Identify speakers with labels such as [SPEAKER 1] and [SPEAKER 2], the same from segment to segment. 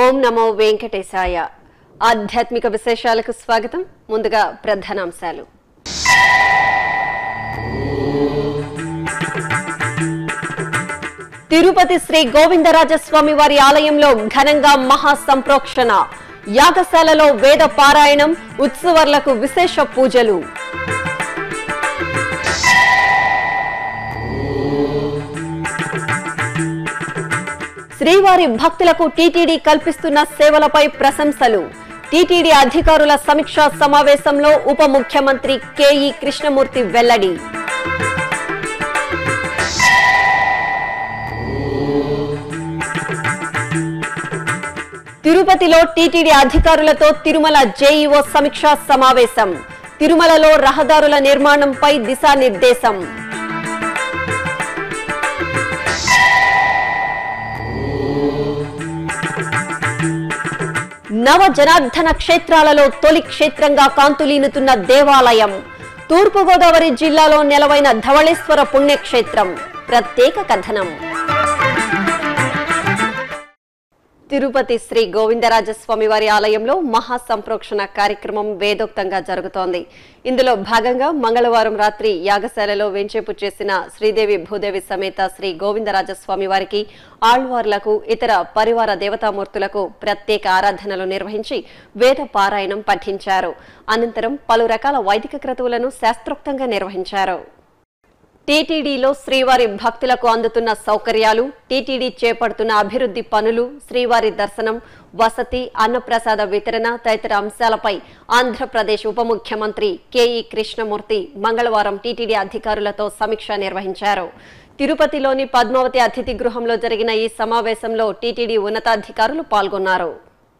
[SPEAKER 1] ఓం నమో వెంకటేశాయ ఆధ్యాత్మిక విశేషాలకు స్వాగతం ముందుగా ప్రధానాంశాలు తిరుపతి శ్రీ గోవిందరాజస్వామి వారి ఆలయంలో ఘనంగా మహా సంప్రోక్షణ యాగశాలలో వేద పారాయణం ఉత్సవర్లకు విశేష పూజలు శ్రీవారి భక్తులకు టీటీడీ కల్పిస్తున్న సేవలపై ప్రశంసలు టీటీడీ అధికారుల సమీక్షా సమావేశంలో ఉప ముఖ్యమంత్రి కెఈ కృష్ణమూర్తి వెల్లడి తిరుపతిలో టీటీడీ అధికారులతో తిరుమల జేఈఓ సమీక్షా సమావేశం తిరుమలలో రహదారుల నిర్మాణంపై దిశానిర్దేశం నవ జనార్దన క్షేత్రాలలో తొలి క్షేత్రంగా కాంతులీనుతున్న దేవాలయం తూర్పుగోదావరి జిల్లాలో నెలవైన ధవళేశ్వర పుణ్యక్షేత్రం ప్రత్యేక కథనం తిరుపతి శ్రీ గోవిందరాజస్వామి వారి ఆలయంలో మహా సంప్రోక్షణ కార్యక్రమం వేదోక్తంగా జరుగుతోంది ఇందులో భాగంగా మంగళవారం రాత్రి యాగశాలలో వెంచేపు చేసిన శ్రీదేవి భూదేవి సమేత శ్రీ గోవిందరాజస్వామి వారికి ఆళ్వార్లకు ఇతర పరివార దేవతామూర్తులకు ప్రత్యేక ఆరాధనలు నిర్వహించి వేద పారాయణం పఠించారు అనంతరం పలు రకాల వైదిక క్రతువులను శాస్త్రోక్తంగా నిర్వహించారు టీటీడీలో శ్రీవారి భక్తులకు అందుతున్న సౌకర్యాలు టీటీడీ చేపడుతున్న అభివృద్ధి పనులు శ్రీవారి దర్శనం వసతి అన్నప్రసాద వితరణ తదితర అంశాలపై ఆంధ్రప్రదేశ్ ఉప ముఖ్యమంత్రి కెఈ కృష్ణమూర్తి మంగళవారం టీటీడీ అధికారులతో సమీక్ష నిర్వహించారు తిరుపతిలోని పద్మావతి అతిథి గృహంలో జరిగిన ఈ సమావేశంలో టీటీడీ ఉన్నతాధికారులు పాల్గొన్నారు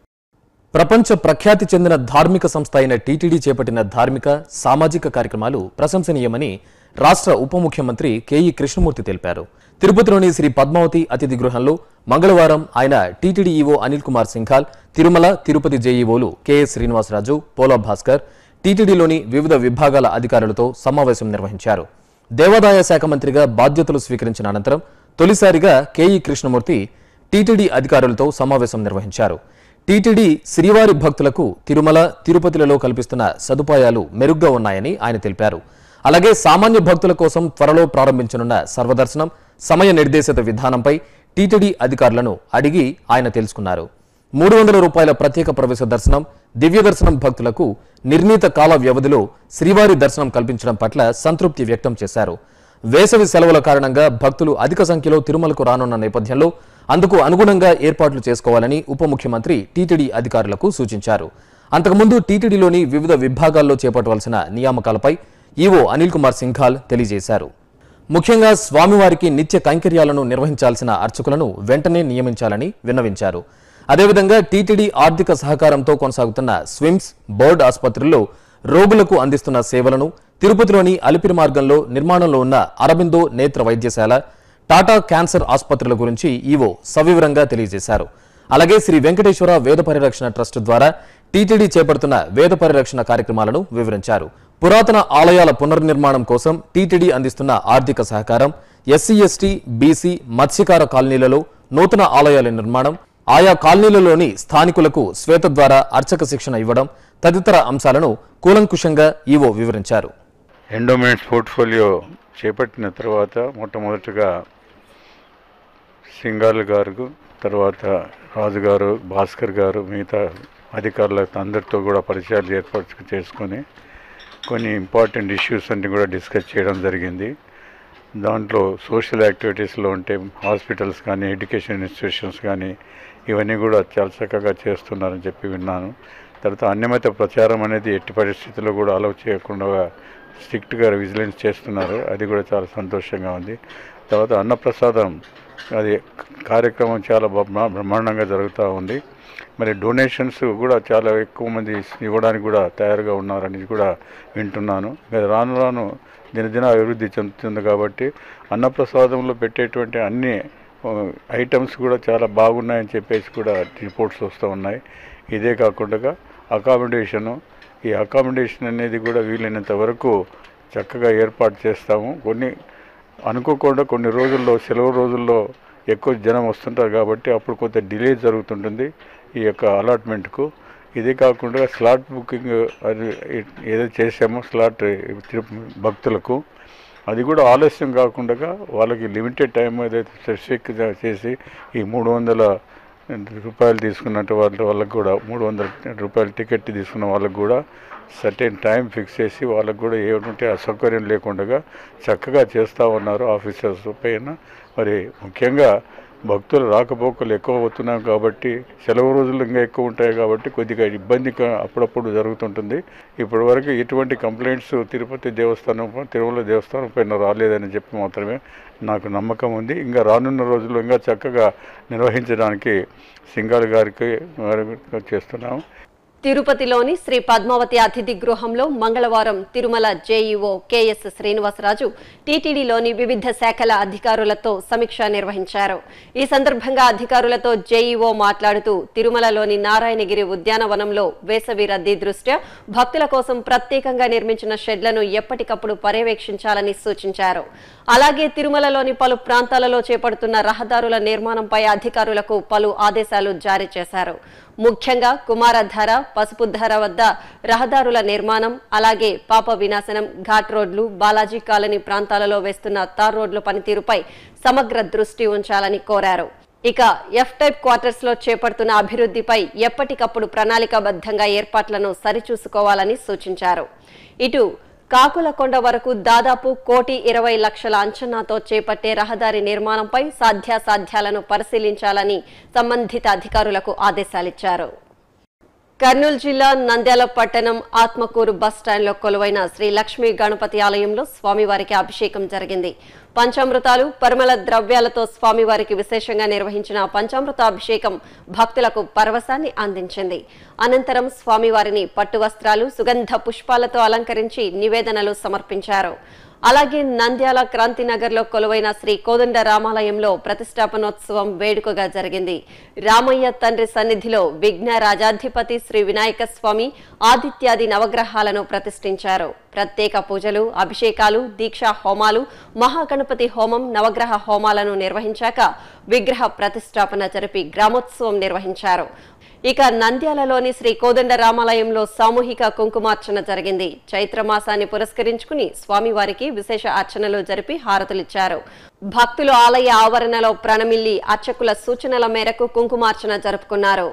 [SPEAKER 2] ప్రపంచ ప్రఖ్యాతి చెందిన ధార్మిక సంస్థ అయిన టీటీడీ చేపట్టిన ధార్మిక సామాజిక కార్యక్రమాలు ప్రశంసనీయమని రాష్ట్ర ఉప ముఖ్యమంత్రి కెఈ కృష్ణమూర్తి తెలిపారు తిరుపతిలోని శ్రీ పద్మావతి అతిథి గృహంలో మంగళవారం ఆయన టీటీడీ ఈవో అనిల్ కుమార్ సింఘాల్ తిరుమల తిరుపతి జేఈఓలు కెఎస్ శ్రీనివాసరాజు పోలా భాస్కర్ టీటీడీలోని వివిధ విభాగాల అధికారులతో సమావేశం నిర్వహించారు దేవాదాయ శాఖ మంత్రిగా బాధ్యతలు స్వీకరించిన అనంతరం తొలిసారిగా కెఈ కృష్ణమూర్తి టీటీడీ అధికారులతో సమావేశం నిర్వహించారు టీటీడీ శ్రీవారి భక్తులకు తిరుమల తిరుపతిలలో కల్పిస్తున్న సదుపాయాలు మెరుగ్గా ఉన్నాయని ఆయన తెలిపారు అలాగే సామాన్య భక్తుల కోసం త్వరలో ప్రారంభించనున్న సర్వదర్శనం సమయ నిర్దేశిత విధానంపై టీటీడీ అధికారులను అడిగి ఆయన తెలుసుకున్నారు మూడు వందల రూపాయల ప్రత్యేక ప్రవేశ దర్శనం దివ్య దర్శనం భక్తులకు నిర్ణీత కాల వ్యవధిలో శ్రీవారి దర్శనం కల్పించడం పట్ల సంతృప్తి వ్యక్తం చేశారు వేసవి సెలవుల కారణంగా భక్తులు అధిక సంఖ్యలో తిరుమలకు రానున్న నేపథ్యంలో అందుకు అనుగుణంగా ఏర్పాట్లు చేసుకోవాలని ఉప ముఖ్యమంత్రి టీటీడీ అధికారులకు సూచించారు అంతకుముందు టీటీడీలోని వివిధ విభాగాల్లో చేపట్టవలసిన నియామకాలపై ఈవో అనిల్ కుమార్ సింఘాల్ తెలియజేశారు ముఖ్యంగా స్వామివారికి నిత్య కైంకర్యాలను నిర్వహించాల్సిన అర్చకులను వెంటనే నియమించాలని విన్నవించారు అదేవిధంగా టీటీడీ ఆర్థిక సహకారంతో కొనసాగుతున్న స్విమ్స్ బోర్డు ఆసుపత్రుల్లో రోగులకు అందిస్తున్న సేవలను తిరుపతిలోని అలిపిరి మార్గంలో నిర్మాణంలో ఉన్న అరబిందో నేత్ర వైద్యశాల టాటా క్యాన్సర్ ఆసుపత్రుల గురించి ఈవో సవివరంగా తెలియజేశారు అలాగే శ్రీ వెంకటేశ్వర వేద పరిరక్షణ ట్రస్ట్ ద్వారా టీటీడీ చేపడుతున్న వేద పరిరక్షణ కార్యక్రమాలను వివరించారు పురాతన ఆలయాల పునర్నిర్మాణం కోసం టీటీడీ అందిస్తున్న ఆర్థిక సహకారం ఎస్సీ ఎస్టీ బీసీ మత్స్యకార కాలనీలలో నూతన ఆలయాల నిర్మాణం ఆయా కాలనీలలోని స్థానికులకు శ్వేత ద్వారా అర్చక శిక్షణ ఇవ్వడం తదితర అంశాలను కూలంకుషంగా ఈవో వివరించారు
[SPEAKER 3] ఎండోమెంట్స్ పోర్ట్ఫోలియో చేపట్టిన తర్వాత మొట్టమొదటిగా సింగాల్ గారు తర్వాత రాజు గారు భాస్కర్ గారు మిగతా అధికారుల అందరితో కూడా పరిచయాలు ఏర్పాటు చేసుకొని కొన్ని ఇంపార్టెంట్ ఇష్యూస్ అన్ని కూడా డిస్కస్ చేయడం జరిగింది దాంట్లో సోషల్ యాక్టివిటీస్లో ఉంటే హాస్పిటల్స్ కానీ ఎడ్యుకేషన్ ఇన్స్టిట్యూషన్స్ కానీ ఇవన్నీ కూడా చాలా చక్కగా చేస్తున్నారని చెప్పి విన్నాను తర్వాత అన్యమత ప్రచారం అనేది ఎట్టి పరిస్థితుల్లో కూడా అలౌ చేయకుండా స్ట్రిక్ట్గా విజిలెన్స్ చేస్తున్నారు అది కూడా చాలా సంతోషంగా ఉంది తర్వాత అన్నప్రసాదం అది కార్యక్రమం చాలా బ్రహ్మ- బ్రహ్మాండంగా జరుగుతూ ఉంది మరి డొనేషన్స్ కూడా చాలా ఎక్కువ మంది ఇవ్వడానికి కూడా తయారుగా ఉన్నారని కూడా వింటున్నాను ఇక రాను రాను దినదిన అభివృద్ధి చెందుతుంది కాబట్టి అన్నప్రసాదంలో పెట్టేటువంటి అన్ని ఐటమ్స్ కూడా చాలా బాగున్నాయని చెప్పేసి కూడా రిపోర్ట్స్ వస్తూ ఉన్నాయి ఇదే కాకుండా అకామిడేషను ఈ అకామిడేషన్ అనేది కూడా వీలైనంత వరకు చక్కగా ఏర్పాటు చేస్తాము కొన్ని అనుకోకుండా కొన్ని రోజుల్లో సెలవు రోజుల్లో ఎక్కువ జనం వస్తుంటారు కాబట్టి అప్పుడు కొంత డిలే జరుగుతుంటుంది ఈ యొక్క అలాట్మెంట్కు ఇది కాకుండా స్లాట్ బుకింగ్ అది ఏదో చేసామో స్లాట్ తిరు- భక్తులకు అది కూడా ఆలస్యం కాకుండా వాళ్ళకి లిమిటెడ్ టైం ఏదైతే స్పెసిఫిక్ చేసి ఈ మూడు వందల రూపాయలు తీసుకున్నట్టు వాళ్ళ వాళ్ళకి కూడా మూడు వందల రూపాయల టికెట్ తీసుకున్న వాళ్ళకి కూడా సర్టెన్ టైం ఫిక్స్ చేసి వాళ్ళకి కూడా ఏమిటంటే అసౌకర్యం లేకుండా చక్కగా చేస్తూ ఉన్నారు ఆఫీసర్స్ పైన మరి ముఖ్యంగా భక్తులు రాకపోకలు ఎక్కువ అవుతున్నాం కాబట్టి సెలవు రోజులు ఇంకా ఎక్కువ ఉంటాయి కాబట్టి కొద్దిగా ఇబ్బంది క- అప్పుడప్పుడు జరుగుతుంటుంది ఇప్పటి వరకు ఎటువంటి కంప్లైంట్స్ తిరుపతి దేవస్థానం ప- తిరుమల దేవస్థానం పైన రాలేదని చెప్పి మాత్రమే నాకు నమ్మకం ఉంది ఇంకా రానున్న రోజుల్లో ఇంకా చక్కగా నిర్వహించడానికి సింగాల్ గారికి గారికి చేస్తున్నాము
[SPEAKER 1] తిరుపతిలోని శ్రీ పద్మావతి అతిథి గృహంలో మంగళవారం తిరుమల జేఈఓ కెఎస్ శ్రీనివాసరాజు టీటీడీలోని వివిధ శాఖల అధికారులతో సమీక్ష నిర్వహించారు ఈ సందర్భంగా అధికారులతో జేఈఓ మాట్లాడుతూ తిరుమలలోని నారాయణగిరి ఉద్యానవనంలో వేసవి రద్దీ దృష్ట్యా భక్తుల కోసం ప్రత్యేకంగా నిర్మించిన షెడ్లను ఎప్పటికప్పుడు పర్యవేక్షించాలని సూచించారు అలాగే తిరుమలలోని పలు ప్రాంతాలలో చేపడుతున్న రహదారుల నిర్మాణంపై అధికారులకు పలు ఆదేశాలు జారీ చేశారు ముఖ్యంగా కుమారధార పసుపుధార వద్ద రహదారుల నిర్మాణం అలాగే పాప వినాశనం ఘాట్ రోడ్లు బాలాజీ కాలనీ ప్రాంతాలలో వేస్తున్న తార్ రోడ్ల పనితీరుపై సమగ్ర దృష్టి ఉంచాలని కోరారు ఇక ఎఫ్ టైప్ క్వార్టర్స్ లో చేపడుతున్న అభివృద్ధిపై ఎప్పటికప్పుడు ప్రణాళికాబద్ధంగా ఏర్పాట్లను సరిచూసుకోవాలని సూచించారు ఇటు కాకులకొండ వరకు దాదాపు కోటి ఇరవై లక్షల అంచనాతో చేపట్టే రహదారి నిర్మాణంపై సాధ్యాసాధ్యాలను పరిశీలించాలని సంబంధిత అధికారులకు ఆదేశాలిచ్చారు కర్నూలు జిల్లా నంద్యాల పట్టణం ఆత్మకూరు బస్ స్టాండ్లో కొలువైన శ్రీ లక్ష్మీ గణపతి ఆలయంలో స్వామివారికి అభిషేకం జరిగింది పంచామృతాలు పరిమళ ద్రవ్యాలతో స్వామివారికి విశేషంగా నిర్వహించిన పంచామృత అభిషేకం భక్తులకు పరవశాన్ని అందించింది అనంతరం స్వామివారిని పట్టు వస్త్రాలు సుగంధ పుష్పాలతో అలంకరించి నివేదనలు సమర్పించారు అలాగే నంద్యాల క్రాంతినగర్లో కొలువైన శ్రీ కోదండ రామాలయంలో ప్రతిష్టాపనోత్సవం వేడుకగా జరిగింది రామయ్య తండ్రి సన్నిధిలో విఘ్న రాజాధిపతి శ్రీ వినాయక స్వామి ఆదిత్యాది నవగ్రహాలను ప్రతిష్ఠించారు ప్రత్యేక పూజలు అభిషేకాలు దీక్షా హోమాలు మహాగణపతి హోమం నవగ్రహ హోమాలను నిర్వహించాక విగ్రహ ప్రతిష్టాపన జరిపి గ్రామోత్సవం నిర్వహించారు ఇక నంద్యాలలోని శ్రీ కోదండ రామాలయంలో సామూహిక కుంకుమార్చన జరిగింది చైత్రమాసాన్ని పురస్కరించుకుని స్వామివారికి విశేష అర్చనలు జరిపి హారతులిచ్చారు భక్తులు ఆలయ ఆవరణలో ప్రణమిల్లి అర్చకుల సూచనల మేరకు కుంకుమార్చన జరుపుకున్నారు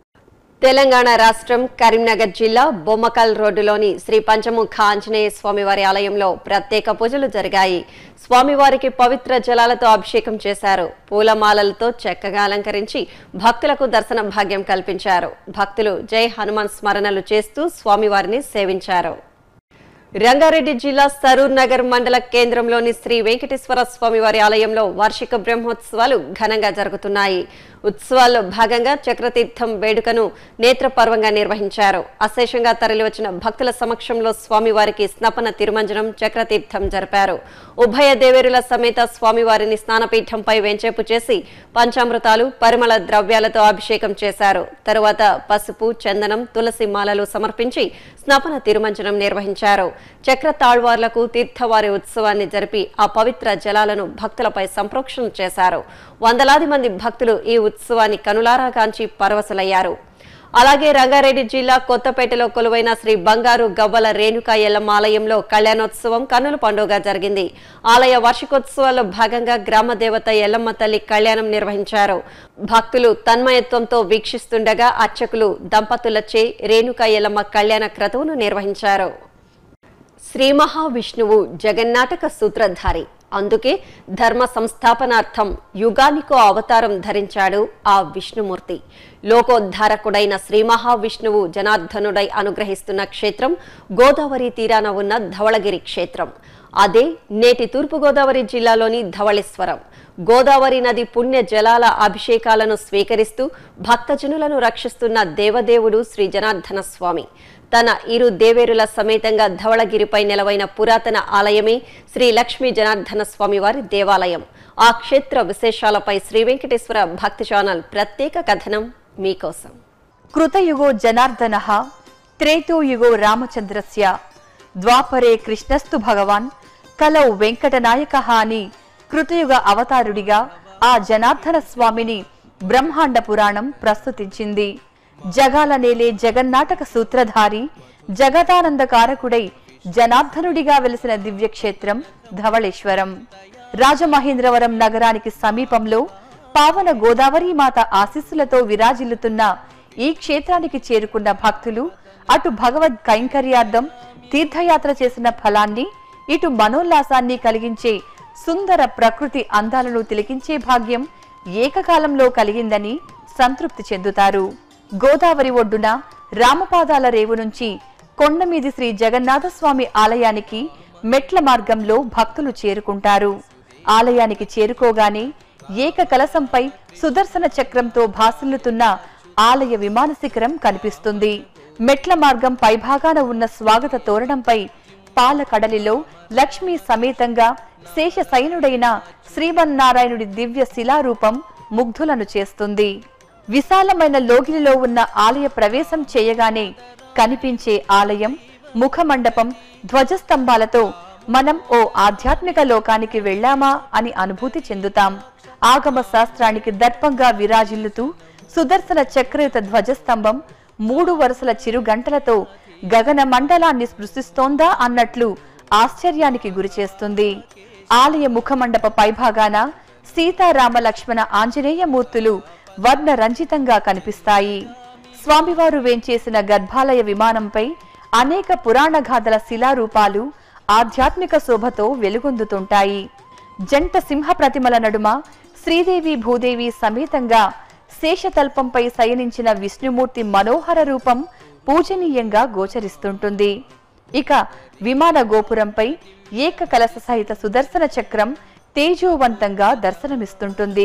[SPEAKER 1] తెలంగాణ రాష్ట్రం కరీంనగర్ జిల్లా బొమ్మకల్ రోడ్డులోని శ్రీ పంచముఖ ఆంజనేయ స్వామివారి ఆలయంలో ప్రత్యేక పూజలు జరిగాయి స్వామివారికి పవిత్ర జలాలతో అభిషేకం చేశారు పూలమాలలతో చక్కగా అలంకరించి భక్తులకు దర్శన భాగ్యం కల్పించారు భక్తులు జై హనుమాన్ స్మరణలు చేస్తూ స్వామివారిని సేవించారు రంగారెడ్డి జిల్లా సరూర్ నగర్ మండల కేంద్రంలోని శ్రీ వెంకటేశ్వర స్వామివారి ఆలయంలో వార్షిక బ్రహ్మోత్సవాలు ఘనంగా జరుగుతున్నాయి ఉత్సవాల్లో భాగంగా చక్రతీర్థం వేడుకను నేత్రపర్వంగా నిర్వహించారు అశేషంగా తరలివచ్చిన భక్తుల సమక్షంలో స్వామివారికి స్నపన తిరుమంజనం చక్రతీర్థం జరిపారు ఉభయ దేవేరుల సమేత స్వామివారిని స్నానపీఠంపై వెంచేపు చేసి పంచామృతాలు పరిమళ ద్రవ్యాలతో అభిషేకం చేశారు తరువాత పసుపు చందనం తులసి మాలలు సమర్పించి స్నపన తిరుమంజనం నిర్వహించారు చక్ర తాళ్వార్లకు తీర్థవారి ఉత్సవాన్ని జరిపి ఆ పవిత్ర జలాలను భక్తులపై సంప్రోక్షణ చేశారు వందలాది మంది భక్తులు ఈ ఉత్సవాన్ని కనులారా కాంచి పరవశులయ్యారు అలాగే రంగారెడ్డి జిల్లా కొత్తపేటలో కొలువైన శ్రీ బంగారు గవ్వల రేణుకా ఎల్లమ్మ ఆలయంలో కళ్యాణోత్సవం కన్నుల పండుగ జరిగింది ఆలయ వార్షికోత్సవాల్లో భాగంగా గ్రామ దేవత ఎల్లమ్మ తల్లి కళ్యాణం నిర్వహించారు భక్తులు తన్మయత్వంతో వీక్షిస్తుండగా అర్చకులు దంపతులచే రేణుకా ఎల్లమ్మ కళ్యాణ క్రతువును నిర్వహించారు శ్రీ మహావిష్ణువు జగన్నాటక సూత్రధారి అందుకే ధర్మ సంస్థాపనార్థం యుగానికో అవతారం ధరించాడు ఆ విష్ణుమూర్తి లోకోద్ధారకుడైన శ్రీ మహావిష్ణువు జనార్దనుడై అనుగ్రహిస్తున్న క్షేత్రం గోదావరి తీరాన ఉన్న ధవళగిరి క్షేత్రం అదే నేటి తూర్పుగోదావరి జిల్లాలోని ధవళేశ్వరం గోదావరి నది పుణ్య జలాల అభిషేకాలను స్వీకరిస్తూ భక్తజనులను రక్షిస్తున్న దేవదేవుడు శ్రీ జనార్దన స్వామి తన ఇరు దేవేరుల సమేతంగా ధవళగిరిపై నెలవైన పురాతన ఆలయమే శ్రీ లక్ష్మీ జనార్దన స్వామివారి దేవాలయం ఆ క్షేత్ర విశేషాలపై శ్రీ వెంకటేశ్వర భక్తి ఛానల్ ప్రత్యేక కథనం మీకోసం
[SPEAKER 4] కృతయుగో జనార్దన త్రేతోయుగో రామచంద్రస్య ద్వాపరే కృష్ణస్తు భగవాన్ కలౌ వెంకటనాయక అని కృతయుగ అవతారుడిగా ఆ జనార్దన స్వామిని బ్రహ్మాండ పురాణం ప్రస్తుతించింది జగాల నేలే జగన్నాటక సూత్రధారి జగదానందకారకుడై జనార్దనుడిగా వెలిసిన దివ్యక్షేత్రం ధవళేశ్వరం రాజమహేంద్రవరం నగరానికి సమీపంలో పావన గోదావరి మాత ఆశీస్సులతో విరాజిల్లుతున్న ఈ క్షేత్రానికి చేరుకున్న భక్తులు అటు భగవద్ కైంకర్యార్థం తీర్థయాత్ర చేసిన ఫలాన్ని ఇటు మనోల్లాసాన్ని కలిగించే సుందర ప్రకృతి అందాలను తిలకించే భాగ్యం ఏకకాలంలో కలిగిందని సంతృప్తి చెందుతారు గోదావరి ఒడ్డున రామపాదాల రేవు నుంచి కొండమీది శ్రీ జగన్నాథస్వామి ఆలయానికి మెట్ల మార్గంలో భక్తులు చేరుకుంటారు ఆలయానికి చేరుకోగానే ఏక కలశంపై సుదర్శన చక్రంతో భాసిల్లుతున్న ఆలయ విమాన శిఖరం కనిపిస్తుంది మెట్ల మార్గం పైభాగాన ఉన్న స్వాగత తోరణంపై పాలకడలిలో లక్ష్మీ సమేతంగా శేషశయనుడైన శ్రీమన్నారాయణుడి దివ్య శిలారూపం ముగ్ధులను చేస్తుంది విశాలమైన లోగిలిలో ఉన్న ఆలయ ప్రవేశం చేయగానే కనిపించే ఆలయం ముఖమండపం ధ్వజస్తంభాలతో మనం ఓ ఆధ్యాత్మిక లోకానికి వెళ్ళామా అని అనుభూతి చెందుతాం ఆగమ శాస్త్రానికి దర్పంగా విరాజిల్లుతూ సుదర్శన చక్రయుత ధ్వజస్తంభం మూడు వరుసల చిరుగంటలతో గగన మండలాన్ని స్పృశిస్తోందా అన్నట్లు ఆశ్చర్యానికి గురిచేస్తుంది ఆలయ ముఖమండప పైభాగాన సీతారామ లక్ష్మణ ఆంజనేయ మూర్తులు వర్ణ రంజితంగా కనిపిస్తాయి స్వామివారు వేంచేసిన గర్భాలయ విమానంపై అనేక పురాణ గాథల శిలారూపాలు ఆధ్యాత్మిక శోభతో వెలుగొందుతుంటాయి జంట సింహ ప్రతిమల నడుమ శ్రీదేవి భూదేవి సమేతంగా శేషతల్పంపై శయనించిన విష్ణుమూర్తి మనోహర రూపం పూజనీయంగా గోచరిస్తుంటుంది ఇక విమాన గోపురంపై ఏక కలశ సహిత సుదర్శన చక్రం తేజోవంతంగా దర్శనమిస్తుంటుంది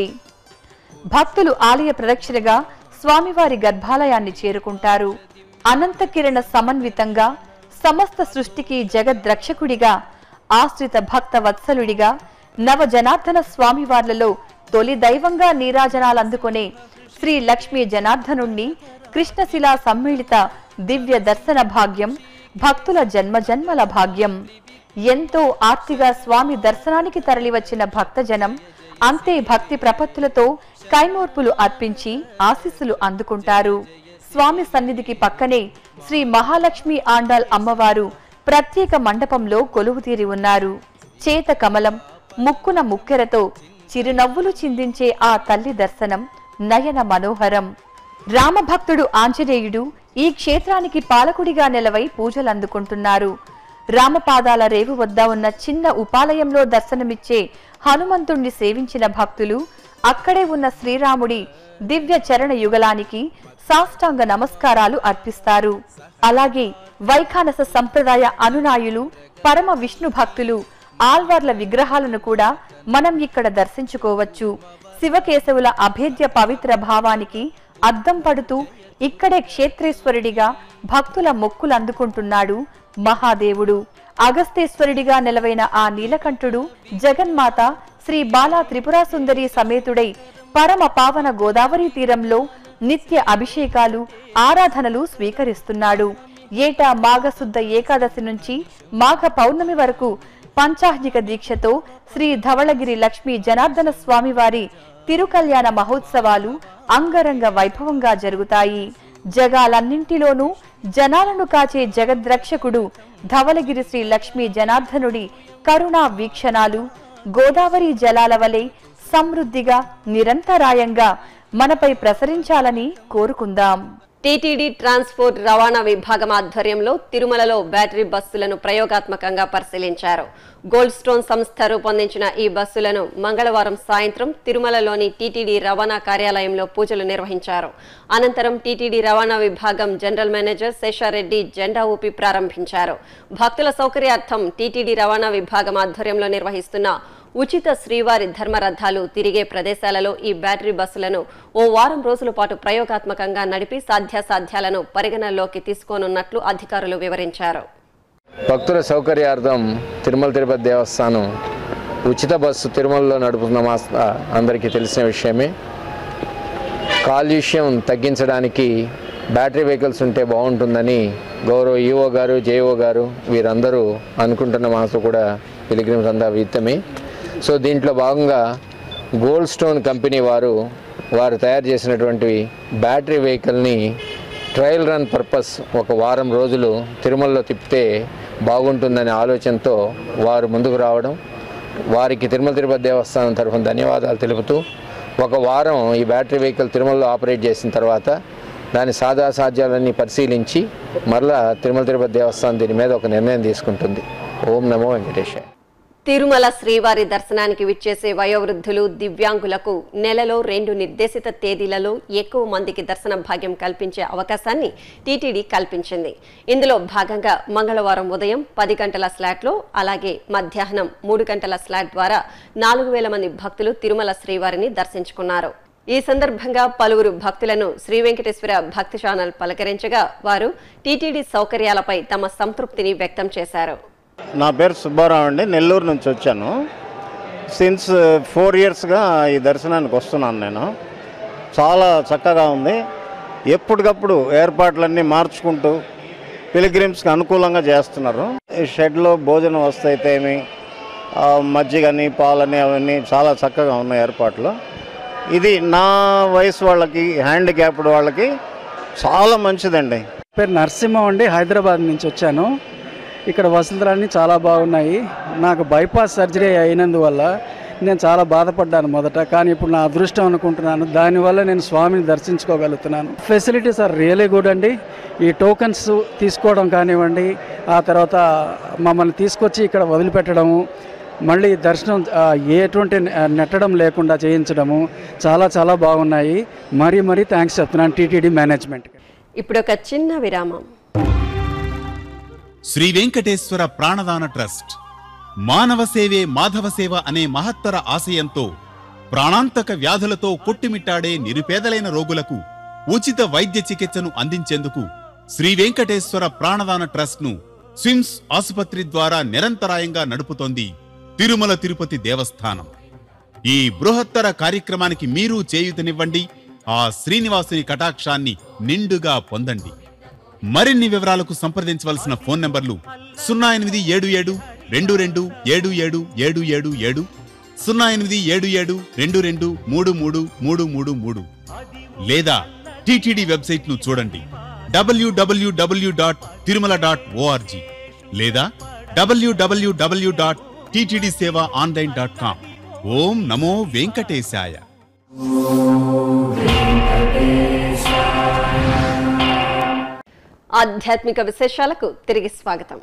[SPEAKER 4] భక్తులు ఆలయ ప్రదక్షిణగా స్వామివారి గర్భాలయాన్ని చేరుకుంటారు అనంత కిరణ సమన్వితంగా సమస్త సృష్టికి జగద్రక్షకుడిగా ఆశ్రిత భక్త వత్సలుడిగా నవ జనార్దన స్వామివార్లలో తొలి దైవంగా నీరాజనాలందుకునే శ్రీ లక్ష్మీ జనార్దనుణ్ణి కృష్ణశిలా సమ్మిళిత దివ్య దర్శన భాగ్యం భక్తుల జన్మజన్మల భాగ్యం ఎంతో ఆర్తిగా స్వామి దర్శనానికి తరలివచ్చిన భక్తజనం అంతే భక్తి ప్రపత్తులతో కైమోర్పులు అర్పించి ఆశీస్సులు అందుకుంటారు స్వామి సన్నిధికి పక్కనే శ్రీ మహాలక్ష్మి ఆండాల్ అమ్మవారు ప్రత్యేక మండపంలో కొలువుతీరి ఉన్నారు చేత కమలం ముక్కున ముక్కెరతో చిరునవ్వులు చిందించే ఆ తల్లి దర్శనం నయన మనోహరం రామభక్తుడు ఆంజనేయుడు ఈ క్షేత్రానికి పాలకుడిగా నిలవై పూజలందుకుంటున్నారు రామపాదాల రేవు వద్ద ఉన్న చిన్న ఉపాలయంలో దర్శనమిచ్చే హనుమంతుణ్ణి సేవించిన భక్తులు అక్కడే ఉన్న శ్రీరాముడి దివ్య చరణ యుగలానికి సాష్టాంగ నమస్కారాలు అర్పిస్తారు అలాగే వైఖానస సంప్రదాయ అనునాయులు పరమ విష్ణు భక్తులు ఆల్వార్ల విగ్రహాలను కూడా మనం ఇక్కడ దర్శించుకోవచ్చు శివకేశవుల అభేద్య పవిత్ర భావానికి అద్దం పడుతూ ఇక్కడే క్షేత్రేశ్వరుడిగా భక్తుల మొక్కులు అందుకుంటున్నాడు మహాదేవుడు అగస్తేశ్వరుడిగా నిలవైన ఆ నీలకంఠుడు జగన్మాత శ్రీ బాలా త్రిపురా సుందరి సమేతుడై పరమ పావన గోదావరి తీరంలో నిత్య అభిషేకాలు ఆరాధనలు స్వీకరిస్తున్నాడు ఏటా మాఘశుద్ధ ఏకాదశి నుంచి మాఘ పౌర్ణమి వరకు పంచాహ్నిక దీక్షతో శ్రీ ధవళగిరి లక్ష్మీ జనార్దన స్వామివారి తిరుకల్యాణ మహోత్సవాలు అంగరంగ వైభవంగా జరుగుతాయి జగాలన్నింటిలోనూ జనాలను కాచే జగద్రక్షకుడు ధవలగిరి శ్రీ లక్ష్మీ జనార్దనుడి కరుణా వీక్షణాలు గోదావరి జలాల వలె సమృద్ధిగా నిరంతరాయంగా మనపై ప్రసరించాలని కోరుకుందాం
[SPEAKER 1] టీటీడీ ట్రాన్స్పోర్ట్ రవాణా విభాగం ఆధ్వర్యంలో తిరుమలలో బ్యాటరీ బస్సులను ప్రయోగాత్మకంగా పరిశీలించారు గోల్డ్ స్టోన్ సంస్థ రూపొందించిన ఈ బస్సులను మంగళవారం సాయంత్రం తిరుమలలోని టీటీడీ రవాణా కార్యాలయంలో పూజలు నిర్వహించారు అనంతరం టీటీడీ రవాణా విభాగం జనరల్ మేనేజర్ శేషారెడ్డి జెండా ఊపి ప్రారంభించారు భక్తుల సౌకర్యార్థం టీటీడీ రవాణా విభాగం ఆధ్వర్యంలో నిర్వహిస్తున్న ఉచిత శ్రీవారి ధర్మరథాలు తిరిగే ప్రదేశాలలో ఈ బ్యాటరీ బస్సులను ఓ వారం రోజుల పాటు ప్రయోగాత్మకంగా నడిపి సాధ్యాసాధ్యాలను పరిగణనలోకి తీసుకోనున్నట్లు అధికారులు వివరించారు
[SPEAKER 5] భక్తుల సౌకర్యార్థం తిరుమల తిరుపతి దేవస్థానం ఉచిత బస్సు తిరుమలలో నడుపుతున్న మా అందరికీ తెలిసిన విషయమే కాలుష్యం తగ్గించడానికి బ్యాటరీ వెహికల్స్ ఉంటే బాగుంటుందని గౌరవ ఈఓ గారు జేఓ గారు వీరందరూ అనుకుంటున్న మాతో కూడా పిలిగ్రిమ్స్ అంతా విత్తమే సో దీంట్లో భాగంగా గోల్డ్ స్టోన్ కంపెనీ వారు వారు తయారు చేసినటువంటి బ్యాటరీ వెహికల్ని ట్రయల్ రన్ పర్పస్ ఒక వారం రోజులు తిరుమలలో తిప్పితే బాగుంటుందనే ఆలోచనతో వారు ముందుకు రావడం వారికి తిరుమల తిరుపతి దేవస్థానం తరఫున ధన్యవాదాలు తెలుపుతూ ఒక వారం ఈ బ్యాటరీ వెహికల్ తిరుమలలో ఆపరేట్ చేసిన తర్వాత దాని సాదా సాధ్యాలన్నీ పరిశీలించి మరలా తిరుమల తిరుపతి దేవస్థానం దీని మీద ఒక నిర్ణయం తీసుకుంటుంది ఓం నమో వెంకటేశాయ
[SPEAKER 1] తిరుమల శ్రీవారి దర్శనానికి విచ్చేసే వయోవృద్ధులు దివ్యాంగులకు నెలలో రెండు నిర్దేశిత తేదీలలో ఎక్కువ మందికి దర్శన భాగ్యం కల్పించే అవకాశాన్ని టీటీడీ కల్పించింది ఇందులో భాగంగా మంగళవారం ఉదయం పది గంటల స్లాట్లో అలాగే మధ్యాహ్నం మూడు గంటల స్లాట్ ద్వారా నాలుగు వేల మంది భక్తులు తిరుమల శ్రీవారిని దర్శించుకున్నారు ఈ సందర్భంగా పలువురు భక్తులను శ్రీ వెంకటేశ్వర భక్తి ఛానల్ పలకరించగా వారు టీటీడీ సౌకర్యాలపై తమ సంతృప్తిని వ్యక్తం చేశారు
[SPEAKER 6] నా పేరు సుబ్బారావు అండి నెల్లూరు నుంచి వచ్చాను సిన్స్ ఫోర్ ఇయర్స్గా ఈ దర్శనానికి వస్తున్నాను నేను చాలా చక్కగా ఉంది ఎప్పటికప్పుడు ఏర్పాట్లన్నీ మార్చుకుంటూ పిలిగ్రిమ్స్కి అనుకూలంగా చేస్తున్నారు ఈ షెడ్లో భోజనం వస్తాయితే ఏమి ఆ, మజ్జిగని పాలని అవన్నీ చాలా చక్కగా ఉన్నాయి ఏర్పాట్లు ఇది నా వయసు వాళ్ళకి హ్యాండిక్యాప్డ్ వాళ్ళకి చాలా మంచిదండి
[SPEAKER 7] పేరు నరసింహం అండి హైదరాబాద్ నుంచి వచ్చాను ఇక్కడ వసతులన్నీ చాలా బాగున్నాయి నాకు బైపాస్ సర్జరీ అయినందువల్ల నేను చాలా బాధపడ్డాను మొదట కానీ ఇప్పుడు నా అదృష్టం అనుకుంటున్నాను దానివల్ల నేను స్వామిని దర్శించుకోగలుగుతున్నాను ఫెసిలిటీస్ ఆర్ రియలీ గుడ్ అండి ఈ టోకన్స్ తీసుకోవడం కానివ్వండి ఆ తర్వాత మమ్మల్ని తీసుకొచ్చి ఇక్కడ వదిలిపెట్టడము మళ్ళీ దర్శనం ఆ, ఎటువంటి నెట్టడం లేకుండా చేయించడము చాలా చాలా బాగున్నాయి మరీ మరీ థ్యాంక్స్ చెప్తున్నాను టీటీడీ మేనేజ్మెంట్కి
[SPEAKER 1] ఇప్పుడు ఒక చిన్న విరామం
[SPEAKER 8] శ్రీ వెంకటేశ్వర ప్రాణదాన ట్రస్ట్ మానవ సేవే మాధవ సేవ అనే మహత్తర ఆశయంతో ప్రాణాంతక వ్యాధులతో కొట్టుమిట్టాడే నిరుపేదలైన రోగులకు ఉచిత వైద్య చికిత్సను అందించేందుకు శ్రీ వెంకటేశ్వర ప్రాణదాన ట్రస్ట్ ను స్విమ్స్ ఆసుపత్రి ద్వారా నిరంతరాయంగా నడుపుతోంది తిరుమల తిరుపతి దేవస్థానం ఈ బృహత్తర కార్యక్రమానికి మీరు చేయూతనివ్వండి ఆ శ్రీనివాసుని కటాక్షాన్ని నిండుగా పొందండి మరిన్ని వివరాలకు సంప్రదించవలసిన ఫోన్ నంబర్లు సున్నా ఎనిమిది ఏడు ఏడు రెండు రెండు ఏడు ఏడు ఏడు ఏడు ఏడు సున్నా ఎనిమిది ఏడు ఏడు రెండు రెండు మూడు మూడు మూడు మూడు మూడు లేదా టిటిడి వెబ్సైట్ ను చూడండి W W W dot Tirumala dot ORG లేదా W W W dot TTD seva online dot com ఓం నమో వెంకటేశాయ
[SPEAKER 1] ఆధ్యాత్మిక విశేషాలకు తిరిగి స్వాగతం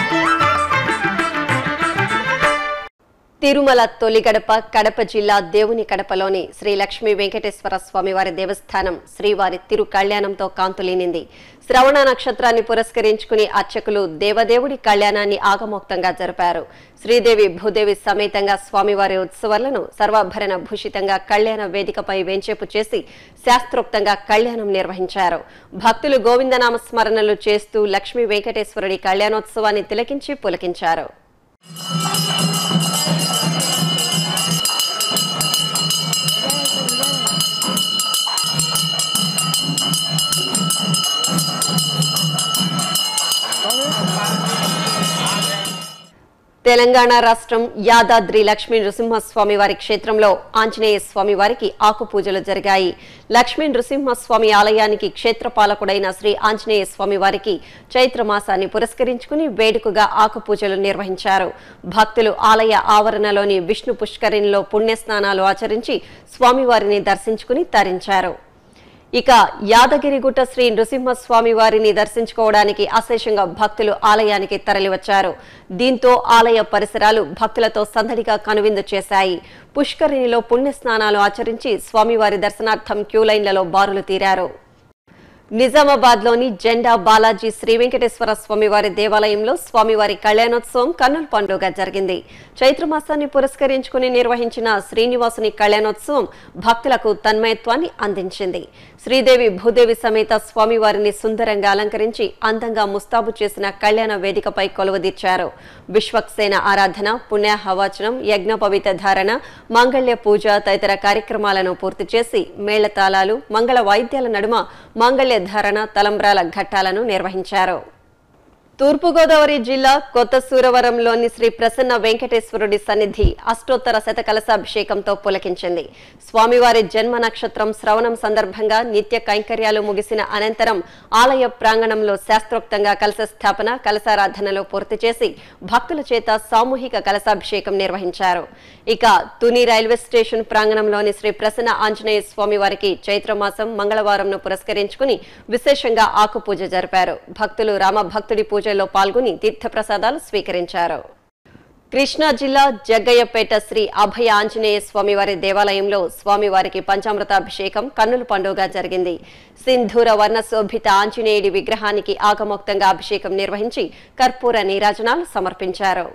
[SPEAKER 1] తిరుమల తొలి గడప కడప జిల్లా దేవుని కడపలోని శ్రీ లక్ష్మీ వెంకటేశ్వర స్వామివారి దేవస్థానం శ్రీవారి తిరు కళ్యాణంతో కాంతులీనింది శ్రవణ నక్షత్రాన్ని పురస్కరించుకుని అర్చకులు దేవదేవుడి కళ్యాణాన్ని ఆగమోక్తంగా జరిపారు శ్రీదేవి భూదేవి సమేతంగా స్వామివారి ఉత్సవాలను సర్వాభరణ భూషితంగా కళ్యాణ వేదికపై వెంచేపు చేసి శాస్త్రోక్తంగా కళ్యాణం నిర్వహించారు భక్తులు గోవిందనామ స్మరణలు చేస్తూ లక్ష్మీ వెంకటేశ్వరుడి కళ్యాణోత్సవాన్ని తిలకించి పులకించారు తెలంగాణ రాష్ట్రం యాదాద్రి లక్ష్మీ నృసింహస్వామి వారి క్షేత్రంలో ఆంజనేయ స్వామి వారికి ఆకు పూజలు జరిగాయి లక్ష్మీ నృసింహస్వామి ఆలయానికి క్షేత్రపాలకుడైన శ్రీ ఆంజనేయ స్వామి వారికి చైత్ర మాసాన్ని పురస్కరించుకుని వేడుకగా ఆకు పూజలు నిర్వహించారు భక్తులు ఆలయ ఆవరణలోని విష్ణు పుష్కరిణిలో పుణ్యస్నానాలు ఆచరించి స్వామివారిని దర్శించుకుని తరించారు ఇక యాదగిరిగుట్ట శ్రీ నృసింహస్వామి వారిని దర్శించుకోవడానికి అశేషంగా భక్తులు ఆలయానికి తరలివచ్చారు దీంతో ఆలయ పరిసరాలు భక్తులతో సందడిగా కనువిందు చేశాయి పుష్కరిణిలో పుణ్యస్నానాలు ఆచరించి స్వామివారి దర్శనార్థం క్యూలైన్లలో బారులు తీరారు నిజామాబాద్ లోని జెండా బాలాజీ శ్రీ వెంకటేశ్వర స్వామివారి దేవాలయంలో స్వామివారి కళ్యాణోత్సవం కన్నుల పండుగ జరిగింది చైత్రమాసాన్ని పురస్కరించుకుని నిర్వహించిన శ్రీనివాసుని కళ్యాణోత్సవం భక్తులకు తన్మయత్వాన్ని అందించింది శ్రీదేవి భూదేవి సమేత స్వామివారిని సుందరంగా అలంకరించి అందంగా ముస్తాబు చేసిన కళ్యాణ వేదికపై కొలువుదీర్చారు విశ్వక్సేన ఆరాధన పుణ్యాహవాచనం యజ్ఞపవిత ధారణ మాంగళ్య పూజ తదితర కార్యక్రమాలను పూర్తి చేసి మేళతాళాలు మంగళ వాయిద్యాల నడుమ మాంగళ్య ధారణ తలంబ్రాల ఘట్టాలను నిర్వహించారు తూర్పుగోదావరి జిల్లా కొత్త సూరవరంలోని శ్రీ ప్రసన్న వెంకటేశ్వరుడి సన్నిధి అష్టోత్తర శతకలశాభిషేకంతో పులకించింది స్వామివారి జన్మ నక్షత్రం శ్రవణం సందర్భంగా నిత్య కైంకర్యాలు ముగిసిన అనంతరం ఆలయ ప్రాంగణంలో శాస్త్రోక్తంగా కలశ స్థాపన కలశారాధనలో పూర్తి చేసి భక్తుల చేత సామూహిక కలశాభిషేకం నిర్వహించారు ఇక తుని రైల్వే స్టేషన్ ప్రాంగణంలోని శ్రీ ప్రసన్న ఆంజనేయ స్వామి వారికి చైత్రమాసం మంగళవారంను పురస్కరించుకుని విశేషంగా ఆకుపూజ జరిపారు భక్తులు రామభక్తుడి పూజలో పాల్గొని తీర్థప్రసాదాలు స్వీకరించారు కృష్ణా జిల్లా జగ్గయ్యపేట శ్రీ అభయ ఆంజనేయ స్వామివారి దేవాలయంలో స్వామివారికి పంచామృతాభిషేకం కన్నుల పండుగ జరిగింది సింధూర వర్ణ శోభిత ఆంజనేయుడి విగ్రహానికి ఆగమోక్తంగా అభిషేకం నిర్వహించి కర్పూర నీరాజనాలు సమర్పించారు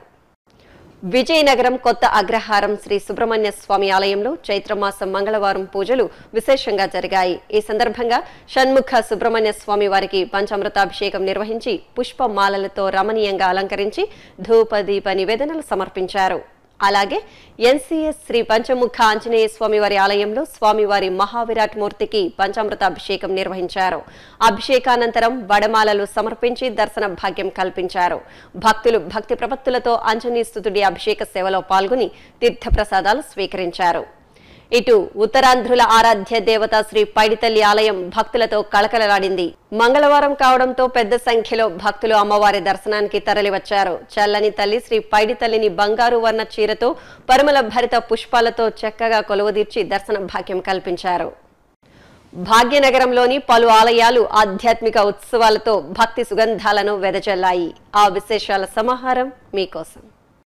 [SPEAKER 1] విజయనగరం కొత్త అగ్రహారం శ్రీ సుబ్రహ్మణ్య స్వామి ఆలయంలో చైత్రమాసం మంగళవారం పూజలు విశేషంగా జరిగాయి ఈ సందర్భంగా షణ్ముఖ సుబ్రహ్మణ్య స్వామి వారికి పంచామృతాభిషేకం నిర్వహించి పుష్పమాలలతో రమణీయంగా అలంకరించి ధూప దీప నివేదనలు సమర్పించారు అలాగే ఎన్సీఎస్ శ్రీ పంచముఖ ఆంజనేయ స్వామివారి ఆలయంలో స్వామివారి మహావిరాట్ మూర్తికి పంచామృత అభిషేకం నిర్వహించారు అభిషేకానంతరం వడమాలలు సమర్పించి దర్శన భాగ్యం కల్పించారు భక్తులు భక్తి ప్రపత్తులతో ఆంజనేయ స్తుతుడి అభిషేక సేవలో పాల్గొని తీర్థప్రసాదాలు స్వీకరించారు ఇటు ఉత్తరాంధ్రుల ఆరాధ్య దేవత శ్రీ పైడితల్లి ఆలయం భక్తులతో కళకళలాడింది మంగళవారం కావడంతో పెద్ద సంఖ్యలో భక్తులు అమ్మవారి దర్శనానికి తరలివచ్చారు చల్లని తల్లి శ్రీ పైడితల్లిని బంగారు వర్ణ చీరతో పరిమళ భరిత పుష్పాలతో చక్కగా కొలువదీర్చి దర్శన భాగ్యం కల్పించారు భాగ్యనగరంలోని పలు ఆలయాలు ఆధ్యాత్మిక ఉత్సవాలతో భక్తి సుగంధాలను వెదజల్లాయి ఆ విశేషాల సమాహారం మీకోసం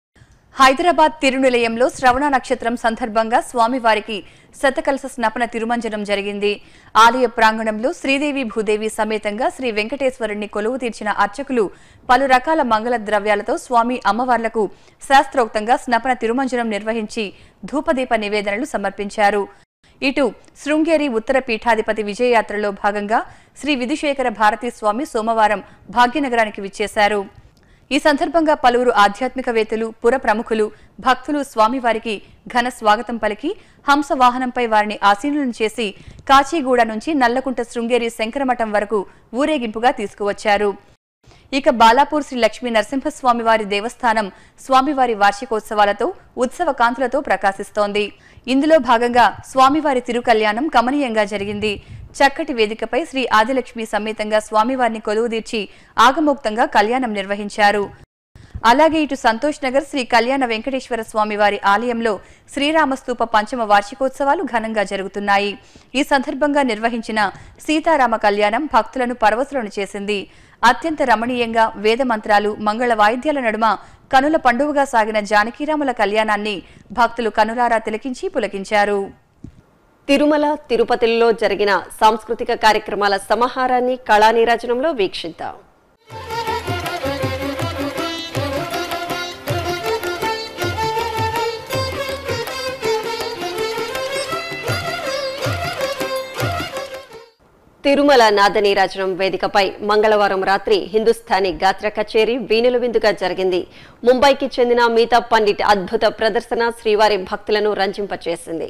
[SPEAKER 4] హైదరాబాద్ తిరునిలయంలో శ్రవణ నక్షత్రం సందర్భంగా స్వామివారికి శతకలస స్నపన తిరుమంజనం జరిగింది ఆలయ ప్రాంగణంలో శ్రీదేవి భూదేవి సమేతంగా శ్రీ వెంకటేశ్వరుణ్ణి కొలువు తీర్చిన అర్చకులు పలు రకాల మంగళ ద్రవ్యాలతో స్వామి అమ్మవార్లకు శాస్త్రోక్తంగా స్నపన తిరుమంజనం నిర్వహించి ధూపదీప నివేదనలు సమర్పించారు ఇటు శృంగేరి ఉత్తర పీఠాధిపతి విజయయాత్రలో భాగంగా శ్రీ విధుశేఖర భారతీ స్వామి సోమవారం భాగ్యనగరానికి విచ్చేశారు ఈ సందర్భంగా పలువురు ఆధ్యాత్మికవేత్తలు పుర ప్రముఖులు భక్తులు స్వామివారికి ఘన స్వాగతం పలికి హంస వాహనంపై వారిని ఆసీనులను చేసి కాచిగూడ నుంచి నల్లకుంట శృంగేరి శంకరమఠం వరకు ఊరేగింపుగా తీసుకువచ్చారు ఇక బాలాపూర్ శ్రీ లక్ష్మీ నరసింహస్వామివారి దేవస్థానం స్వామివారి వార్షికోత్సవాలతో ఉత్సవ కాంతులతో ప్రకాశిస్తోంది ఇందులో భాగంగా స్వామివారి తిరుకల్యాణం కమనీయంగా జరిగింది చక్కటి వేదికపై శ్రీ ఆదిలక్ష్మి సమేతంగా స్వామివారిని కొలువుదీర్చి ఆగమోక్తంగా కళ్యాణం నిర్వహించారు అలాగే ఇటు సంతోష్ నగర్ శ్రీ కళ్యాణ వెంకటేశ్వర స్వామివారి ఆలయంలో శ్రీరామస్తూప పంచమ వార్షికోత్సవాలు ఘనంగా జరుగుతున్నాయి ఈ సందర్భంగా నిర్వహించిన సీతారామ కళ్యాణం భక్తులను పరవశులను చేసింది అత్యంత రమణీయంగా వేద మంత్రాలు మంగళ వాయిద్యాల నడుమ కనుల పండుగగా సాగిన జానకీరాముల కళ్యాణాన్ని భక్తులు కనులారా తిలకించి పులకించారు
[SPEAKER 1] తిరుమల తిరుపతిలో జరిగిన సాంస్కృతిక కార్యక్రమాల సమాహారాన్ని కళానీరాజనంలో వీక్షిద్దాం తిరుమల నాదనీరాజనం వేదికపై మంగళవారం రాత్రి హిందుస్థానీ గాత్ర కచేరీ వీణుల విందుగా జరిగింది ముంబైకి చెందిన మీతా పండిట్ అద్భుత ప్రదర్శన శ్రీవారి భక్తులను రంజింపచేసింది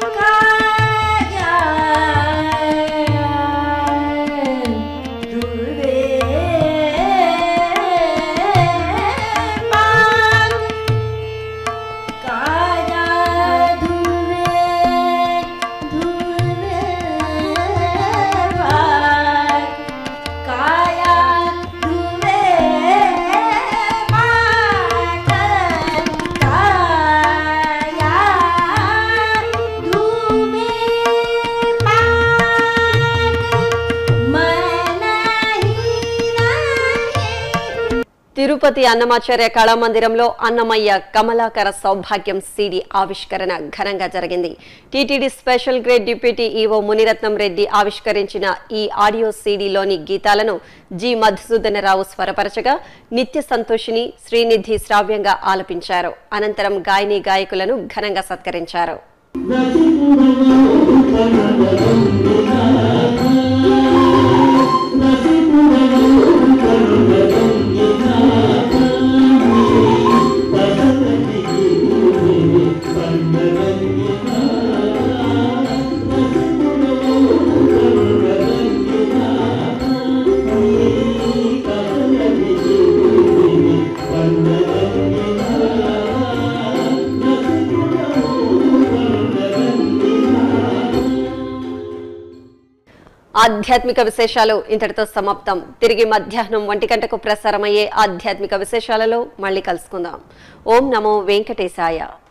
[SPEAKER 1] తిరుపతి అన్నమాచార్య కళామందిరంలో అన్నమయ్య కమలాకర సౌభాగ్యం సిడి ఆవిష్కరణ ఘనంగా జరిగింది TTD special grade deputy EO Muniratnam Reddy ఆవిష్కరించిన ఈ ఆడియో సీడీలోని గీతాలను జి మధుసూదనరావు స్వరపరచగా నిత్య సంతోషిని శ్రీనిధి శ్రావ్యంగా ఆలపించారు అనంతరం గాయని గాయకులను ఘనంగా సత్కరించారు
[SPEAKER 9] Thank you.
[SPEAKER 1] ఆధ్యాత్మిక విశేషాలు ఇంతటితో సమాప్తం తిరిగి మధ్యాహ్నం ఒంటి గంటకు ప్రసారమయ్యే ఆధ్యాత్మిక విశేషాలలో మళ్ళీ కలుసుకుందాం ఓం నమో వెంకటేశాయ